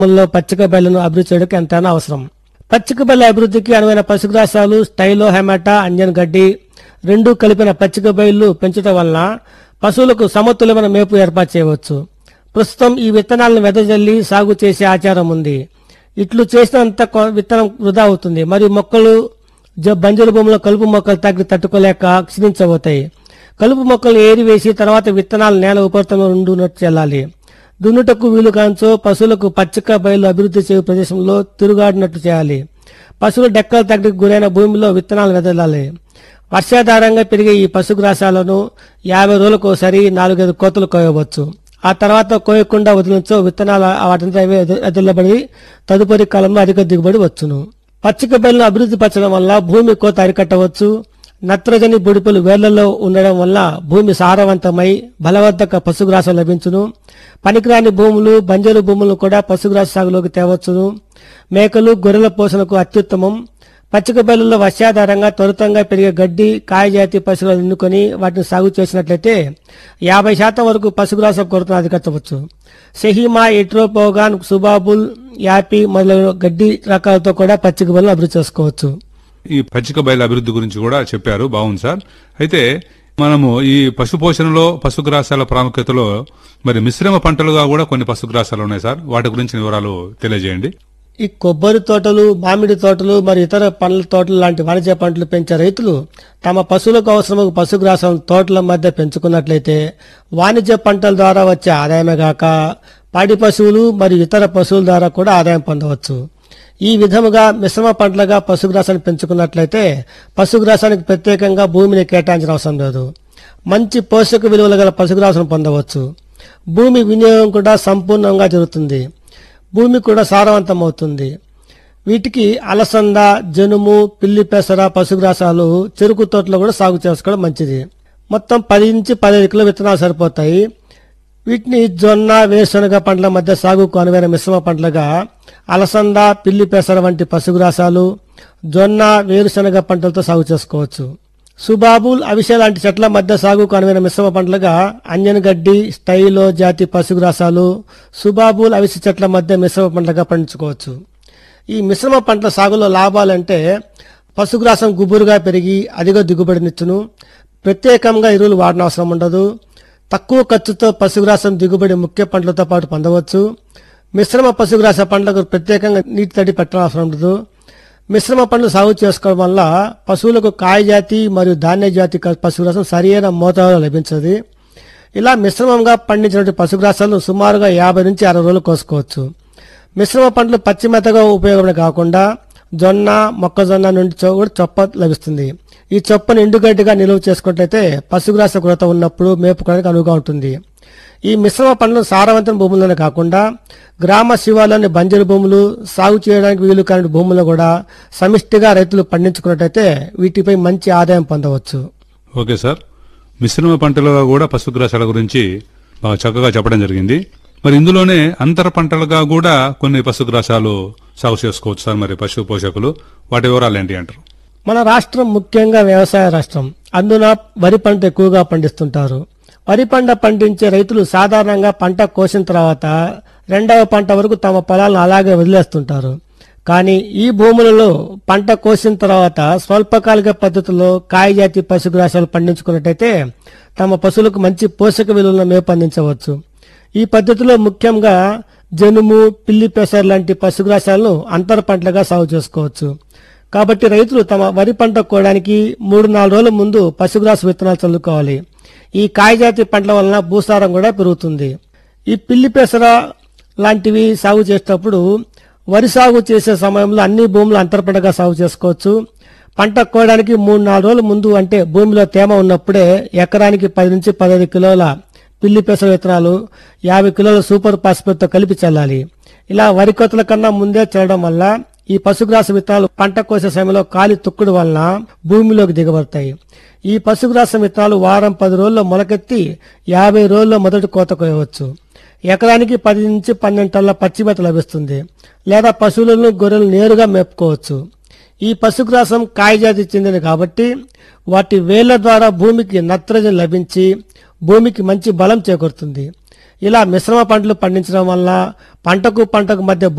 లో పచ్చిక బయలను అభివృద్ధి చేయడానికి ఎంతైనా అవసరం పచ్చిక బయల అభివృద్ధికి అనువైన పశుగ్రాసాలు స్టైలో హెమాటా అంజన్ గడ్డి రెండు కలిపిన పచ్చిక బయళ్లు పెంచడం వలన పశువులకు సమతుల్యమైన మేపు ఏర్పాటు చేయవచ్చు ప్రస్తుతం ఈ విత్తనాలను వెదజల్లి సాగు చేసే ఆచారం ఉంది ఇట్లు చేసినంత కొ- విత్తనం వృధా అవుతుంది మరియు మొక్కలు జ- బంజరు భూమిలో కలుపు మొక్కలు తగ్గి తట్టుకోలేక క్షీణించబోతాయి కలుపు మొక్కలు ఏరివేసి తర్వాత విత్తనాలు నేల ఉపరితలంలో ఉండునట్టు చెల్లాలి దున్నుటకు వీలు కాంచో పశువులకు పచ్చిక బయలు అభివృద్ధి చేయు ప్రదేశంలో తిరుగాడినట్టు చేయాలి పశువులు డెక్కలు తగ్గికి గురైన భూమిలో విత్తనాలు వెదలాలి వర్షాధారంగా పెరిగే ఈ పశుగ్రాసాలను యాభై రోజులకు ఒకసారి నాలుగైదు కోతలు కోయవచ్చు ఆ తర్వాత కోయకుండా వదిలించో విత్తనాలు వాటిని అవే ఎదులబడి తదుపరి కాలంలో అధిక దిగుబడి వచ్చును పచ్చిక బయలను అభివృద్ధి పరచడం వల్ల భూమి కోత అరికట్టవచ్చు నత్రజని బుడిపలు వేళ్లలో ఉండడం వల్ల భూమి సారవంతమై బలవర్ధక పశుగ్రాసం లభించును పనికిరాని భూములు బంజరు భూములను కూడా పశుగ్రాస సాగులోకి తేవచ్చును మేకలు గొర్రెల పోషణకు అత్యుత్తమం పచ్చిక బయలుల్లో వర్షాధారంగా త్వరితంగా పెరిగే గడ్డి కాయజాతి పశువులను ఎన్నుకొని వాటిని సాగు చేసినట్లయితే యాభై శాతం వరకు పశుగ్రాస కొరతను అధిగమించవచ్చు సెహిమా ఎట్రోపోగాన్ సుబాబుల్ యాపి మొదలైన గడ్డి రకాలతో కూడా పచ్చిక బయలను అభివృద్ధి చేసుకోవచ్చు ఈ పచ్చిక బయలు అభివృద్ధి గురించి కూడా చెప్పారు బాగుంది సార్ అయితే మనము ఈ పశు పోషణలో పశుగ్రాసాల ప్రాముఖ్యతలో మరి మిశ్రమ పంటలుగా కూడా కొన్ని పశుగ్రాసాలు ఉన్నాయి సార్ వాటి గురించి వివరాలు తెలియజేయండి ఈ కొబ్బరి తోటలు మామిడి తోటలు మరి ఇతర పండ్ల తోటలు లాంటి వాణిజ్య పంటలు పెంచే రైతులు తమ పశువులకు అవసరమగు పశుగ్రాసం తోటల మధ్య పెంచుకున్నట్లయితే వాణిజ్య పంటల ద్వారా వచ్చే ఆదాయమే కాక పాడి పశువులు మరియు ఇతర పశువుల ద్వారా కూడా ఆదాయం పొందవచ్చు ఈ విధముగా మిశ్రమ పంటలుగా పశుగ్రాసాన్ని పెంచుకున్నట్లయితే పశుగ్రాసానికి ప్రత్యేకంగా భూమిని కేటాయించిన అవసరం లేదు మంచి పోషక విలువలు గల పశుగ్రాసం పొందవచ్చు భూమి వినియోగం కూడా సంపూర్ణంగా జరుగుతుంది భూమి కూడా సారవంతం అవుతుంది వీటికి అలసంద జనుము పిల్లి పెసర పశుగ్రాసాలు చెరుకు తోటలో కూడా సాగు చేసుకోవడం మంచిది మొత్తం పది నుంచి పదిహేను కిలో విత్తనాలు సరిపోతాయి వీటిని జొన్న వేరుశనగ పంటల మధ్య సాగుకు అనువైన మిశ్రమ పంటలుగా అలసంద పిల్లి పెసర వంటి పశుగ్రాసాలు జొన్న వేరుశనగ పంటలతో సాగు చేసుకోవచ్చు సుబాబుల్ అవిసె లాంటి చెట్ల మధ్య సాగుకు అనువైన మిశ్రమ పంటలుగా అంజన్ గడ్డి స్టైలో జాతి పశుగ్రాసాలు సుబాబుల్ అవిసె చెట్ల మధ్య మిశ్రమ పంటలుగా పండించుకోవచ్చు ఈ మిశ్రమ పంటల సాగులో లాభాలంటే పశుగ్రాసం గుబురుగా పెరిగి అధిక దిగుబడినిచ్చును ప్రత్యేకంగా ఎరువులు వాడనవసరం ఉండదు తక్కువ ఖర్చుతో పశుగ్రాసం దిగుబడి ముఖ్య పంటలతో పాటు పొందవచ్చు మిశ్రమ పశుగ్రాస పంటలకు ప్రత్యేకంగా నీటి తడి పెట్టనవసరం ఉండదు మిశ్రమ పంటలు సాగు చేసుకోవడం వల్ల పశువులకు కాయజాతి మరియు ధాన్య జాతి క- పశుగ్రాసం సరియైన మోతాదులో లభించదు ఇలా మిశ్రమంగా పండించినటువంటి పశుగ్రాసాలను సుమారుగా యాభై నుంచి అరవై రోజులు కోసుకోవచ్చు మిశ్రమ పంటలు పచ్చి మెత్తగా ఉపయోగపడే కాకుండా జొన్న మొక్కజొన్న నుండి చొ- కూడా చొప్ప లభిస్తుంది ఈ చొప్పను ఎండుగడ్డిగా నిల్వ చేసుకున్నట్లయితే పశుగ్రాస కొరత ఉన్నప్పుడు మేపుకోవడానికి అనువుగా ఉంటుంది ఈ మిశ్రమ పంటలు సారవంతమైన భూముల్లోనే కాకుండా గ్రామ శివార్లోని బంజరు భూములు సాగు చేయడానికి వీలు కాని భూముల్లో కూడా సమిష్టిగా రైతులు పండించుకున్నట్టయితే వీటిపై మంచి ఆదాయం పొందవచ్చు ఓకే సార్ మిశ్రమ పంటలుగా కూడా పశుగ్రాసాల గురించి బాగా చక్కగా చెప్పడం జరిగింది మరి ఇందులోనే అంతర పంటలుగా కూడా కొన్ని పశుగ్రాసాలు సాగు చేసుకోవచ్చు సార్ మరి పశు పోషకులు వాటి వివరాలు ఏంటి అంటారు మన రాష్ట్రం ముఖ్యంగా వ్యవసాయ రాష్ట్రం అందున వరి పంట ఎక్కువగా పండిస్తుంటారు వరి పంట పండించే రైతులు సాధారణంగా పంట కోసిన తర్వాత రెండవ పంట వరకు తమ పొలాలను అలాగే వదిలేస్తుంటారు కానీ ఈ భూములలో పంట కోసిన తర్వాత స్వల్పకాలిక పద్ధతిలో కాయజాతి పశుగ్రాసాలు పండించుకున్నట్టయితే తమ పశువులకు మంచి పోషక విలువలను మేపు అందించవచ్చు ఈ పద్ధతిలో ముఖ్యంగా జనుము పిల్లి పెసర్ లాంటి పశుగ్రాసాలను అంతర పంటలుగా సాగు చేసుకోవచ్చు కాబట్టి రైతులు తమ వరి పంట కోయడానికి మూడు నాలుగు రోజుల ముందు పశుగ్రాస విత్తనాలు చల్లుకోవాలి ఈ కాయజాతి పంటల వలన భూసారం కూడా పెరుగుతుంది ఈ పిల్లి పెసర లాంటివి సాగు చేసేటప్పుడు వరి సాగు చేసే సమయంలో అన్ని భూములు అంతర పంటగా సాగు చేసుకోవచ్చు పంట కోయడానికి మూడు నాలుగు రోజుల ముందు అంటే భూమిలో తేమ ఉన్నప్పుడే ఎకరానికి పది నుంచి పదహైదు కిలోల పిల్లి పెసర విత్తనాలు యాభై కిలోల సూపర్ ఫాస్ఫేట్తో కలిపి చల్లాలి ఇలా వరి కోతల కన్నా ముందే చల్లడం వల్ల ఈ పశుగ్రాస విత్తనాలు పంట కోసే సమయంలో కాలి తుక్కుడు వలన భూమిలోకి దిగబడతాయి ఈ పశుగ్రాస విత్తనాలు వారం పది రోజుల్లో మొలకెత్తి యాభై రోజుల్లో మొదటి కోత కోయవచ్చు ఎకరానికి పది నుంచి పన్నెండు టన్నుల పచ్చి మేత లభిస్తుంది లేదా పశువులను గొర్రెలు నేరుగా మేపుకోవచ్చు ఈ పశుగ్రాసం కాయజాతి చెందినది కాబట్టి వాటి వేళ్ల ద్వారా భూమికి నత్రజని లభించి భూమికి మంచి బలం చేకూరుతుంది ఇలా మిశ్రమ పంటలు పండించడం వల్ల పంటకు పంటకు మధ్య